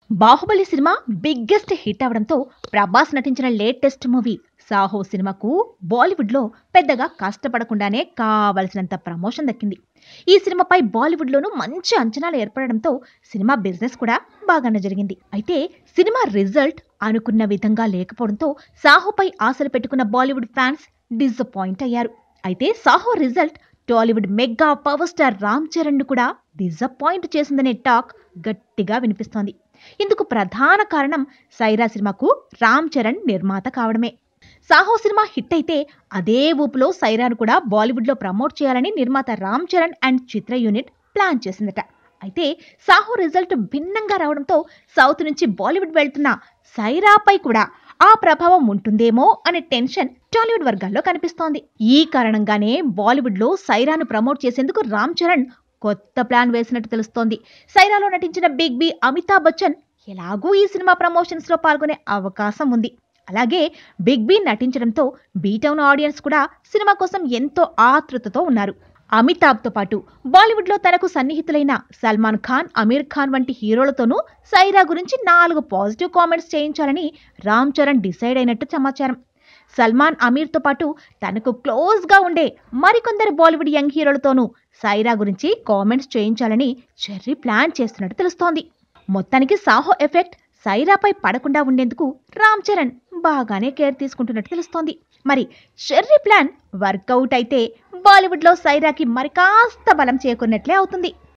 Baahubali cinema biggest hit అవడంతో ప్రభాస్ నటించిన latest movie Saaho సినిమాకు బాలీవుడ్లో పెద్దగా కష్టపడకుండానే కావలసినంత ప్రమోషన్ దక్కింది ఈ సినిమాపై బాలీవుడ్లోనూ మంచి అంచనాలు ఏర్పడడంతో సినిమా బిజినెస్ కూడా బాగానే జరిగింది అయితే సినిమా రిజల్ట్ అనుకున్న విధంగా లేకపోవడంతో సాహోపై ఆశలు పెట్టుకున్న బాలీవుడ్ ఫ్యాన్స్ డిసప్పాయింట్ అయ్యారు అయితే Saaho result Tollywood mega power star Ram Charan ను కూడా డిసప్పాయింట్ చేసిందనే టాక్ గట్టిగా వినిపిస్తోంది ఇందుకు ప్రధాన కారణం సైరా సినిమాకు రామ్ చరణ్ నిర్మాత కావడమే సాహో సినిమా హిట్ అయితే అదే ఊపులో సైరాను కూడా బాలీవుడ్లో ప్రమోట్ చేయాలని నిర్మాత రామ్ చరణ్ అండ్ చిత్ర యూనిట్ ప్లాన్ చేసిందట అయితే సాహో రిజల్ట్ భిన్నంగా రావడంతో సౌత్ నుంచి బాలీవుడ్ వెళ్తున్న సైరాపై కూడా ఆ ప్రభావం ఉంటుందేమో అనే టెన్షన్ టాలీవుడ్ వర్గాల్లో కనిపిస్తోంది ఈ కారణంగానే బాలీవుడ్లో సైరాను ప్రమోట్ చేసేందుకు రామ్ చరణ్ కొత్త ప్లాన్ వేసినట్టు తెలుస్తోంది సైరాలో నటించిన బిగ్ బి అమితాబ్ బచ్చన్ ఎలాగూ ఈ సినిమా ప్రమోషన్స్ లో పాల్గొనే అవకాశం ఉంది అలాగే బిగ్ బి నటించడంతో బీటౌన్ ఆడియన్స్ కూడా సినిమా కోసం ఎంతో ఆతృతతో ఉన్నారు అమితాబ్తో పాటు బాలీవుడ్లో తనకు సన్నిహితులైన సల్మాన్ ఖాన్ అమీర్ ఖాన్ వంటి హీరోలతోనూ సైరా గురించి నాలుగు పాజిటివ్ కామెంట్స్ చేయించాలని రామ్ చరణ్ డిసైడ్ అయినట్టు సమాచారం సల్మాన్ అమీర్తో పాటు తనకు క్లోజ్గా ఉండే మరికొందరు బాలీవుడ్ యంగ్ హీరోలతోనూ సైరా గురించి కామెంట్స్ చేయించాలని చెర్రీ ప్లాన్ చేస్తున్నట్టు తెలుస్తోంది మొత్తానికి సాహో ఎఫెక్ట్ సైరాపై పడకుండా ఉండేందుకు రామ్ చరణ్ బాగానే కేర్ తీసుకుంటున్నట్టు తెలుస్తోంది మరి చెర్రీ ప్లాన్ వర్కౌట్ అయితే బాలీవుడ్లో సైరాకి మరి కాస్త బలం చేకూరినట్లే అవుతుంది